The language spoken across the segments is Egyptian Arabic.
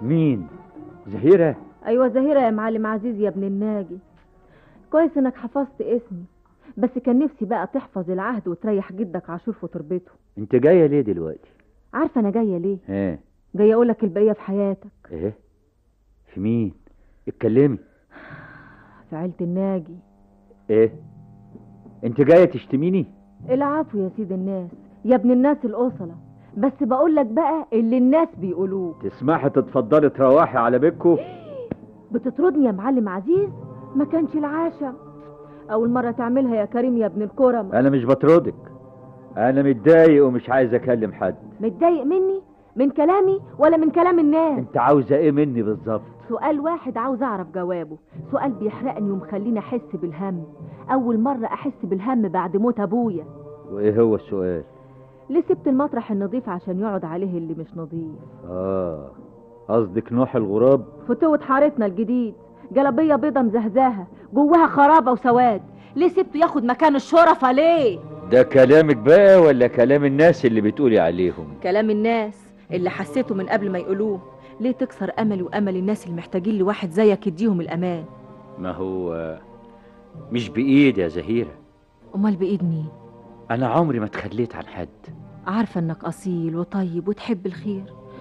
مين زهيرة ايوه زهيرة يا معلم عزيز يا ابن الناجي كويس انك حفظت اسمي بس كان نفسي بقى تحفظ العهد وتريح جدك عاشور في تربته انت جاية ليه دلوقتي عارفه انا جايه ليه ايه جايه اقول لك البقيه في حياتك ايه في مين اتكلمي في عيله الناجي ايه انت جاية تشتميني العفو يا سيد الناس يا ابن الناس الأصلة بس بقول لك بقى اللي الناس بيقولوه تسمحي تتفضلي تروحي على بيتكو بتطردني يا معلم عزيز ما كانش العاشا أول مرة تعملها يا كريم يا ابن الكرم انا مش بطردك انا متضايق ومش عايز اكلم حد متضايق مني من كلامي ولا من كلام الناس انت عاوزة ايه مني بالظبط سؤال واحد عاوز أعرف جوابه سؤال بيحرقني ومخليني أحس بالهم أول مرة أحس بالهم بعد موت أبويا وايه هو السؤال ليه سبت المطرح النظيف عشان يقعد عليه اللي مش نظيف اه قصدك نوح الغراب فتوة حارتنا الجديد جلبية بيضة مزهزاها جواها خرابة وسواد ليه سبته ياخد مكان الشرفة ليه ده كلامك بقى ولا كلام الناس اللي بتقولي عليهم كلام الناس اللي حسيته من قبل ما يقولوه ليه تكسر املي وامل الناس اللي محتاجين لواحد زيك يديهم الامان ما هو مش بإيد يا زهيرة امال بايد مين أنا عمري ما تخليت عن حد عارفه انك اصيل وطيب وتحب الخير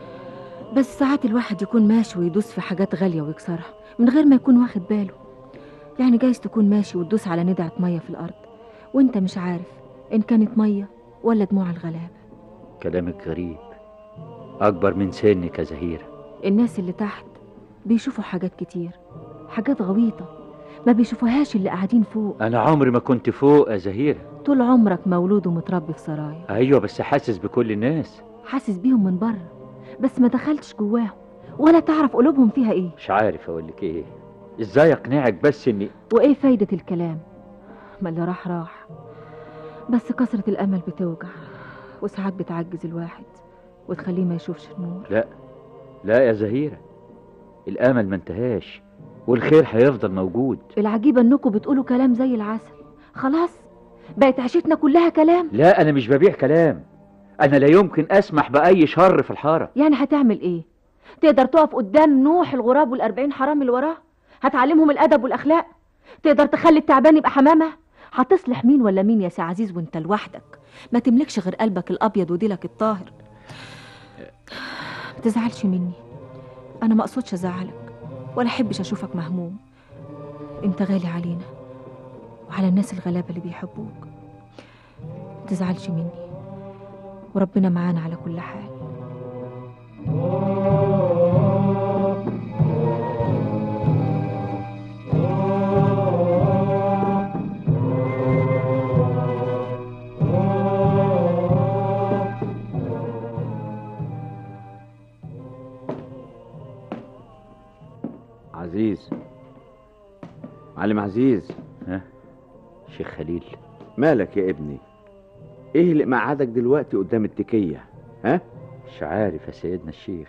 بس ساعات الواحد يكون ماشي ويدوس في حاجات غاليه ويكسرها من غير ما يكون واخد باله يعني جايز تكون ماشي وتدوس على ندعه ميه في الارض وانت مش عارف ان كانت ميه ولا دموع الغلاب كلامك غريب أكبر من سنك يا زهيرة الناس اللي تحت بيشوفوا حاجات كتير حاجات غويطه ما بيشوفوهاش اللي قاعدين فوق أنا عمري ما كنت فوق يا زهيرة طول عمرك مولود ومتربي في سرايا أيوة بس حاسس بكل الناس حاسس بيهم من بره بس ما دخلتش جواهم ولا تعرف قلوبهم فيها ايه مش عارف أقولك إيه إزاي أقنعك بس إني وايه فايدة الكلام ما اللي راح راح بس كثرة الأمل بتوجع وساعات بتعجز الواحد وتخليه ما يشوفش النور لا لا يا زهيرة الأمل ما انتهاش والخير هيفضل موجود العجيبة انكم بتقولوا كلام زي العسل خلاص بقت عيشتنا كلها كلام لا أنا مش ببيع كلام أنا لا يمكن أسمح بأي شر في الحارة يعني هتعمل ايه تقدر تقف قدام نوح الغراب والأربعين حرام اللي وراه هتعلمهم الأدب والأخلاق تقدر تخلي التعبان يبقى حمامة هتصلح مين ولا مين يا سي عزيز وانت لوحدك ما تملكش غير قلبك الأبيض وديلك الطاهر ما تزعلش مني أنا ما أقصدش أزعلك ولا أحبش أشوفك مهموم أنت غالي علينا وعلى الناس الغلابة اللي بيحبوك ما تزعلش مني وربنا معانا على كل حال عزيز معلم عزيز ها شيخ خليل مالك يا ابني ايه اللي مقعدك دلوقتي قدام التكية ها مش عارف يا سيدنا الشيخ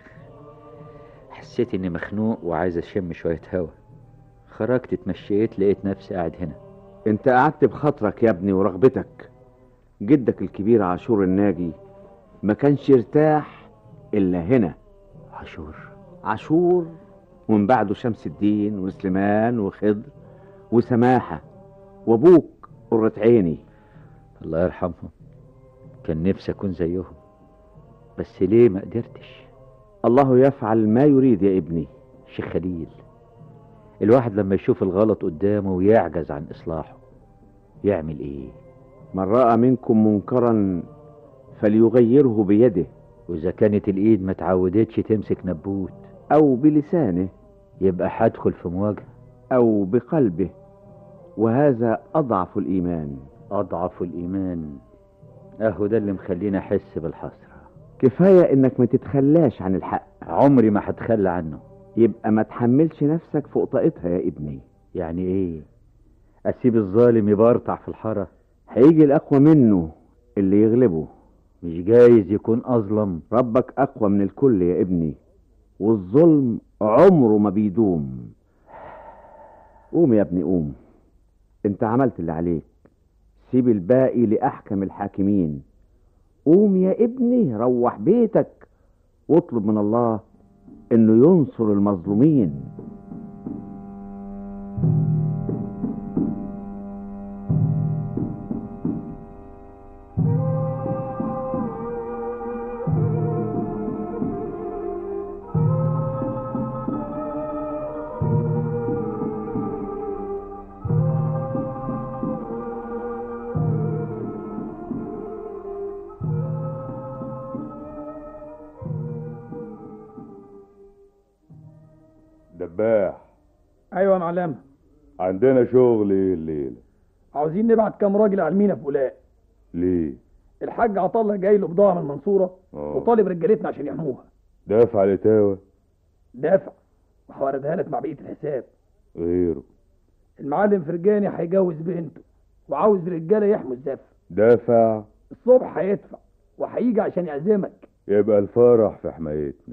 حسيت اني مخنوق وعايز اشم شوية هوا خرجت اتمشيت لقيت نفسي قاعد هنا انت قعدت بخاطرك يا ابني ورغبتك جدك الكبير عاشور الناجي ما كانش يرتاح الا هنا عاشور عاشور ومن بعده شمس الدين وسليمان وخضر وسماحة وابوك قرة عيني الله يرحمهم كان نفسي اكون زيهم بس ليه ما قدرتش الله يفعل ما يريد يا ابني شيخ خليل الواحد لما يشوف الغلط قدامه ويعجز عن اصلاحه يعمل ايه من رأى منكم منكرا فليغيره بيده واذا كانت الايد ما تعودتش تمسك نبوت أو بلسانه يبقى هدخل في مواجهة أو بقلبه وهذا أضعف الإيمان اضعف الايمان اهو ده اللي مخليني احس بالحسرة كفاية إنك ما تتخلاش عن الحق عمري ما هتخلى عنه يبقى ما تحملش نفسك فوق طاقتها يا ابني يعني ايه اسيب الظالم يبرطع في الحارة هيجي الأقوى منه اللي يغلبه مش جايز يكون اظلم ربك أقوى من الكل يا ابني والظلم عمره ما بيدوم قوم يا ابني قوم انت عملت اللي عليك سيب الباقي لأحكم الحاكمين قوم يا ابني روح بيتك واطلب من الله انه ينصر المظلومين دباح ايوه يا معلم عندنا شغل ايه الليله عاوزين نبعت كام راجل على المينا في قلاق ليه الحاج عطا الله جاي له بضاعه من المنصوره آه. وطالب رجالتنا عشان يحموها دافع الاتاوه دافع وهوردها لك مع بقيه الحساب غيره المعلم فرجاني هيجوز بنته وعاوز رجاله يحموا الزفه دافع الصبح هيدفع وهيجي عشان يعزمك يبقى الفرح في حمايتنا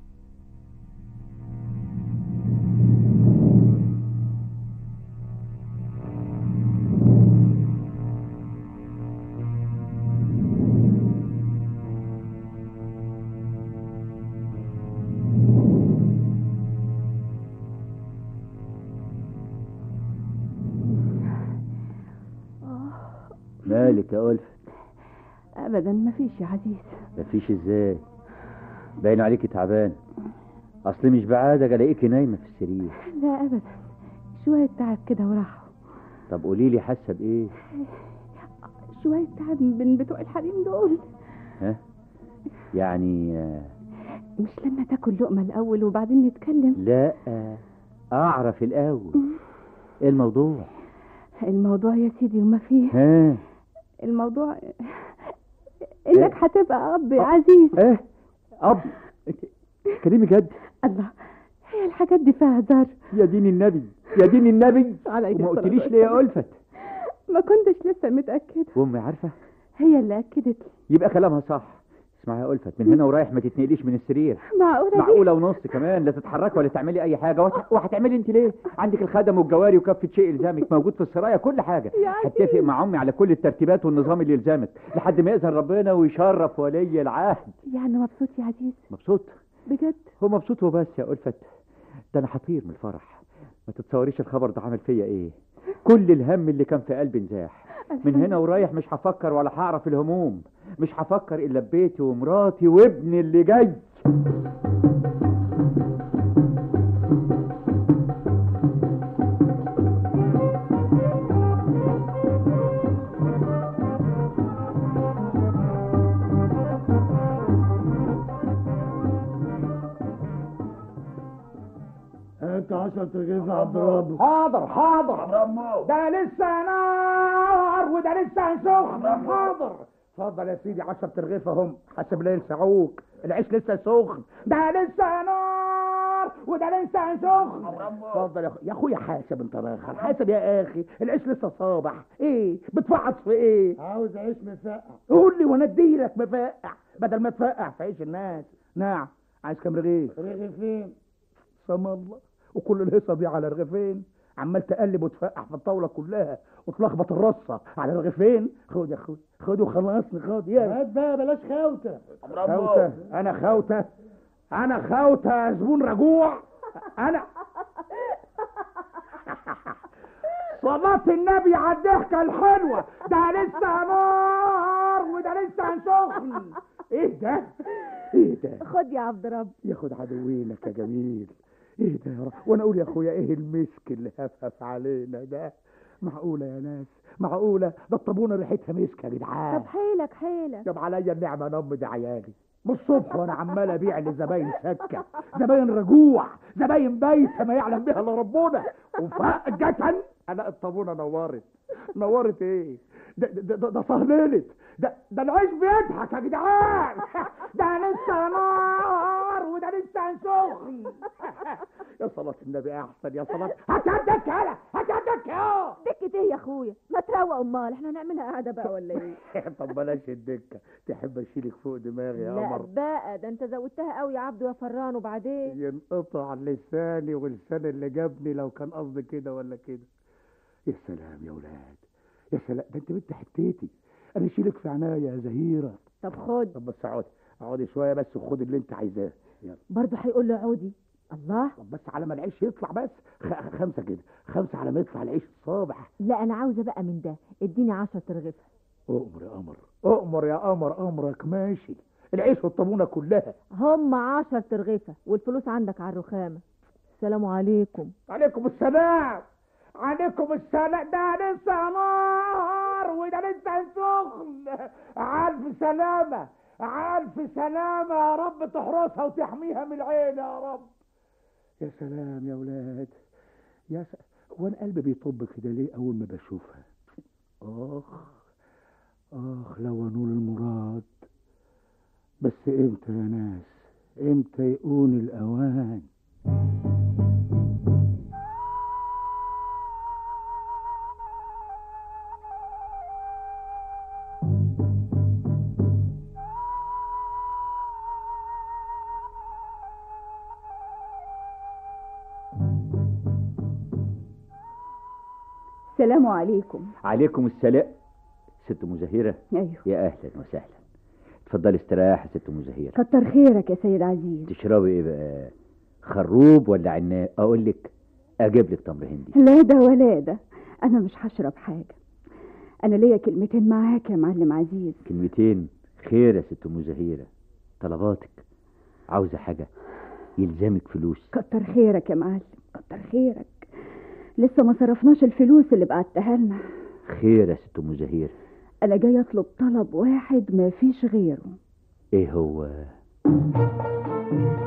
مالك يا ألف ابدا ما فيش يا عزيز مفيش ازاي باين عليكي تعبان اصل مش بعادة الاقيكي نايمة في السرير لا ابدا شويه تعب كده وراحوا طب قولي لي حاسة بايه شويه تعب من بتوع الحريم دول ها يعني آه، مش لما تاكل لقمه الاول وبعدين نتكلم لا آه، اعرف الاول ايه الموضوع الموضوع يا سيدي وما فيه ها الموضوع انك هتبقى اب يا عزيز ايه اب كلمي جد الله هي الحاجات دي فيها هزار يا دين النبي يا دين النبي عليك وما الصلاة قلتليش ليه يا والسلام. ألفت ما كنتش لسه متاكده وامي عارفة هي اللي اكدت لي يبقى كلامها صح اسمعي يا ألفت من هنا ورايح ما تتنقليش من السرير معقوله دي معقولة ونص كمان لا تتحركي ولا تعملي أي حاجة وهت- وهتعملي أنت ليه؟ عندك الخدم والجواري وكافة شيء يلزمك موجود في السرايا كل حاجة يا عزيز. هتفق مع أمي على كل الترتيبات والنظام اللي يلزمك لحد ما يأذن ربنا ويشرف ولي العهد يعني مبسوط يا عزيز مبسوط بجد هو مبسوط وبس يا ألفت ده أنا هطير من الفرح ما تتصوريش الخبر ده عمل فيا إيه كل الهم اللي كان في قلبي انزاح من هنا ورايح مش هفكر ولا هعرف الهموم مش هفكر إلا ببيتي ومراتي وابني اللي جاي انت عشان تجيب عبد ربه حاضر حاضر ده لسه نار وده لسه سخن حاضر اتفضل يا سيدي 10 ترغيف اهم حسب ليل سعوك العيش لسه سخن ده لسه نار وده لسه سخن اتفضل يا اخويا يا اخويا حاسب انت راخر حاسب يا اخي العيش لسه صابح ايه بتفعص في ايه عاوز عيش مفقع قول لي وانا اديلك مفقع بدل ما تفقع في عيش الناس نعم عايز كام رغيف رغيفين سم الله وكل الهيصه دي على رغيفين عمال تقلب وتفقع في الطاوله كلها وتلخبط الرصه على رغيفين خد يا اخوي خد وخلصني خد يا هات بقى بلاش خوته خوته انا خوته انا خوته يا زبون رجوع انا صلاة النبي على الضحكة الحلوة ده لسه نار وده لسه سخن ايه ده؟ ايه ده؟ خد يا عبد رب ياخد عدوينك يا جميل ايه ده يا رب وانا اقول يا اخويا ايه المسك اللي هفهف علينا ده معقولة يا ناس معقولة ده الطابونة ريحتها مسك يا جدعان طب حيلك حيلك جاب عليا النعمة نم ده عيالي من الصبح وانا عمال ابيع لزباين سكة زباين رجوع زباين بايته ما يعلم بها الا ربنا وفجأة انا الطابونة نورت نورت ايه ده ده ده, ده صهللت ده ده العيش بيضحك يا جدعان ده لسه نار وده لسه سخن يا صلاة النبي احسن يا صلاة هتدك هلا هتدك يا دكة ايه يا اخويا ما تروق امال احنا هنعملها قاعده بقى ولا ايه طب بلاش الدكة تحب اشيلك فوق دماغي يا لا قمر بقى ده انت زودتها قوي يا عبدو يا فران وبعدين ينقطع لساني ولسان اللي جابني لو كان قصدي كده ولا كده يا سلام يا ولاد يا سلام ده انت بنت حتتي انا اشيلك في عناية يا زهيرة طب خد طب بس اقعدي اقعدي شوية بس وخدي اللي انت عايزاه يلا. برضه هيقول له عودي الله طب بس على ما العيش يطلع بس خ- خمسة كده خمسة على ما يطلع العيش الصابح لا انا عاوزه بقى من ده اديني عشرة ترغيفه أؤمر يا قمر أؤمر يا قمر أمرك ماشي العيش والطابونة كلها هم عشر ترغيفه والفلوس عندك على الرخامه السلام عليكم عليكم السلام عليكم السلام ده لسه نار وده لسه سخن ألف سلامة ألف سلامة يا رب تحرسها وتحميها من العين يا رب يا سلام يا ولاد يا س... هو انا قلبي بيطب كده ليه اول ما بشوفها اخ اخ لو انول المراد بس امتى يا ناس امتى يكون الاوان السلام عليكم عليكم السلام ست مزهرة ايوه يا أهلا وسهلا اتفضلي استريح يا ست مزهرة كتر خيرك يا سيد عزيز تشربي ايه بقى خروب ولا عناب اقول لك اجيب لك تمر هندي لا ده ولا ده انا مش هشرب حاجه انا ليا كلمتين معاك يا معلم عزيز كلمتين خير يا ست مزهيرة طلباتك عاوزة حاجة يلزمك فلوس كتر خيرك يا معلم كتر خيرك لسه ما صرفناش الفلوس اللي بعتها لنا خير يا ست مزهيرة انا جاي اطلب طلب واحد ما فيش غيره ايه هو